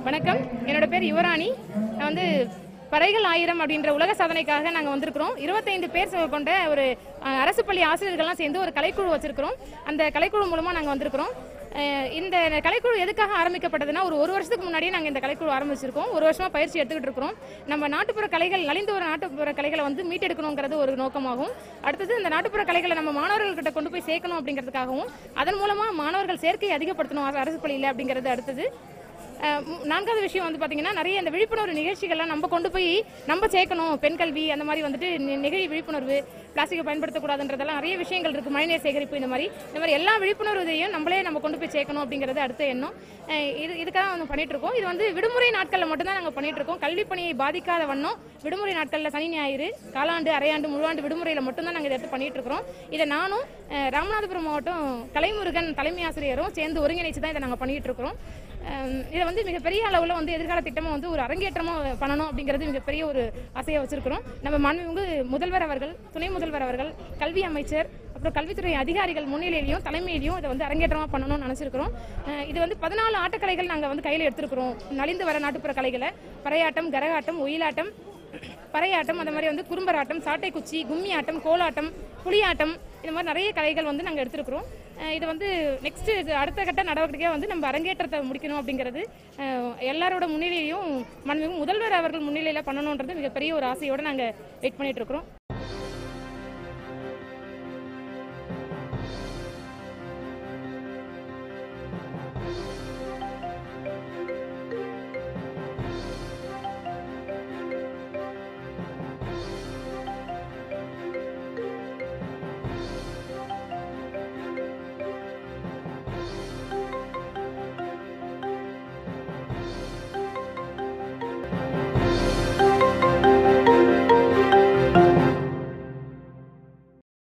வணக்கம் என்னோட பேர் யுவராணி நான் வந்து பறைகள் ஆயிரம் அப்படின்ற உலக சாதனைக்காக நாங்கள் வந்திருக்கிறோம் இருபத்தைந்து பேர் சு- கொண்ட ஒரு அஹ், அரசு பள்ளி ஆசிரியர்கள்லாம் சேர்ந்து ஒரு கலைக்குழு வச்சிருக்கிறோம் அந்த கலைக்குழு மூலமாக நாங்கள் வந்திருக்கிறோம் அஹ், இந்த கலைக்குழு எதுக்காக ஆரம்பிக்கப்பட்டதுன்னா ஒரு ஒரு வருஷத்துக்கு முன்னாடியே நாங்கள் இந்த கலைக்குழு ஆரம்பிச்சிருக்கோம் ஒரு வருஷமா பயிற்சி எடுத்துக்கிட்டு இருக்கிறோம் நம்ம நாட்டுப்புற கலைகள் நலிந்து வர நாட்டுப்புற கலைகளை வந்து மீட்டெடுக்கணுங்கிறது ஒரு நோக்கமாகும் அடுத்தது இந்த நாட்டுப்புற கலைகளை நம்ம மாணவர்கள்கிட்ட கொண்டு போய் சேர்க்கணும் அப்படிங்கிறதுக்காகவும் அதன் மூலமா மாணவர்கள் சேர்க்கையை அதிகப்படுத்தணும் அரசு- அரசு பள்ளியில் அப்படிங்கிறது அடுத்தது அஹ் மு- நான்காவது விஷயம் வந்து பாத்தீங்கன்னா நிறைய இந்த விழிப்புணர்வு நிகழ்ச்சிகள்லாம் நம்ம கொண்டு போய் நம்ம சேர்க்கணும் பெண் கல்வி அந்த மாதிரி வந்துட்டு நி- நெகிழி விழிப்புணர்வு பிளாஸ்டிக்கை பயன்படுத்தக்கூடாதுன்றதெல்லாம் நிறைய விஷயங்கள் இருக்கு மழைநீர் சேகரிப்பு இந்த மாதிரி இந்த மாதிரி எல்லா விழிப்புணர்வு இதையும் நம்மளே நம்ம கொண்டு போய் சேர்க்கணும் அப்படிங்கிறது அடுத்த எண்ணம் அஹ் இது இதுக்காக வந்து பண்ணிட்டு இருக்கோம் இது வந்து விடுமுறை நாட்களில் மட்டும்தான் நாங்கள் பண்ணிட்டு இருக்கோம் கல்வி பணியை பாதிக்காத வண்ணம் விடுமுறை நாட்களில் சனி ஞாயிறு காலாண்டு அரையாண்டு முழுவாண்டு விடுமுறையில் மட்டும்தான் நாங்கள் இதை எடுத்து பண்ணிட்டு இருக்கிறோம் இதை நானும் அஹ் ராமநாதபுரம் மாவட்டம் கலைமுருகன் தலைமை ஆசிரியரும் சேர்ந்து ஒருங்கிணைச்சு தான் இதை நாங்கள் பண்ணிட்டு இருக்கிறோம் அஹ் இதை வந்து மிகப்பெரிய அளவில் வந்து எதிர்கால திட்டமாக வந்து ஒரு அரங்கேற்றமாக பண்ணணும் அப்படிங்கிறது மிகப்பெரிய ஒரு ஆசையை வச்சிருக்கிறோம் நம்ம மாண்புமிகு முதல்வர் அவர்கள் துணை முதல்வர் அவர்கள் கல்வி அமைச்சர் அப்புறம் கல்வித்துறை அதிகாரிகள் முன்னிலையிலையும் தலைமையிலையும் இதை வந்து அரங்கேற்றமாக பண்ணணும்னு நினச்சிருக்கிறோம் அஹ் இது வந்து பதினாலு ஆட்டக்கலைகள் நாங்கள் வந்து கையில் எடுத்திருக்கிறோம் நலிந்து வர நாட்டுப்புற கலைகளை பறையாட்டம் கரகாட்டம் ஒயிலாட்டம் பறையாட்டம் அந்த மாதிரி வந்து குறும்பராட்டம் சாட்டைக்குச்சி கும்மி ஆட்டம் கோலாட்டம் புலியாட்டம் இந்த மாதிரி நிறைய கலைகள் வந்து நாங்கள் எடுத்திருக்கிறோம் அஹ் இது வந்து நெக்ஸ்ட் அடுத்த கட்ட நடவடிக்கையாக வந்து நம்ம அரங்கேற்றத்தை முடிக்கணும் அப்படிங்கிறது அஹ் எல்லாரோட முன்னிலையும் மண்மிகு முதல்வர் அவர்கள் முன்னிலையில் பண்ணணுன்றது மிகப்பெரிய ஒரு ஆசையோடு நாங்கள் வெயிட் பண்ணிட்டு இருக்கிறோம்